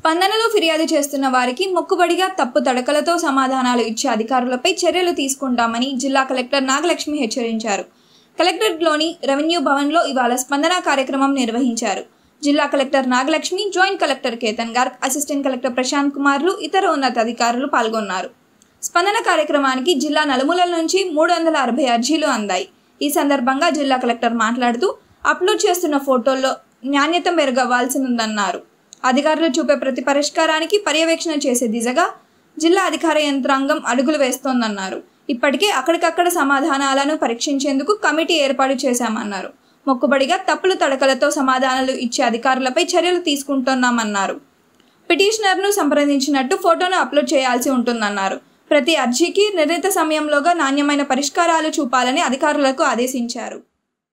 స్పందనలో ఫిర్యాదు చేస్తున్న వారికి మొక్కుబడిగా తప్పు తడకలతో సమాధానాలు ఇచ్చే అధికారులపై చర్యలు తీసుకుంటామని జిల్లా కలెక్టర్ నాగలక్ష్మి హెచ్చరించారు కలెక్టరేట్లోని రెవెన్యూ భవన్లో ఇవాళ స్పందన కార్యక్రమం నిర్వహించారు జిల్లా collector Nagalakshmi joint collector Ketan Garg assistant collector Prashant కుమార్లు ఇతర ఉన్నతాధికారులు పాల్గొన్నారు స్పందన కార్యక్రమానికి జిల్లా నలుమూలల నుంచి మూడు వందల అరవై అర్జీలు అందాయి ఈ సందర్భంగా జిల్లా కలెక్టర్ మాట్లాడుతూ అప్లోడ్ చేస్తున్న ఫోటోల్లో నాణ్యత మెరుగవ్వాల్సిందన్నారు అధికారులు చూపే ప్రతి పరిష్కారానికి పర్యవేక్షణ చేసే దిశగా జిల్లా అధికార యంత్రాంగం అడుగులు వేస్తోందన్నారు ఇప్పటికే అక్కడికక్కడ సమాధానాలను పరీక్షించేందుకు కమిటీ ఏర్పాటు చేశామన్నారు మొక్కుబడిగా తప్పులు తడకలతో సమాధానాలు ఇచ్చే అధికారులపై చర్యలు తీసుకుంటున్నామన్నారు పిటిషనర్ను సంప్రదించినట్టు ఫోటోను అప్లోడ్ చేయాల్సి ఉంటుందన్నారు ప్రతి అర్జీకి నిర్ణీత సమయంలోగా నాణ్యమైన పరిష్కారాలు చూపాలని అధికారులకు ఆదేశించారు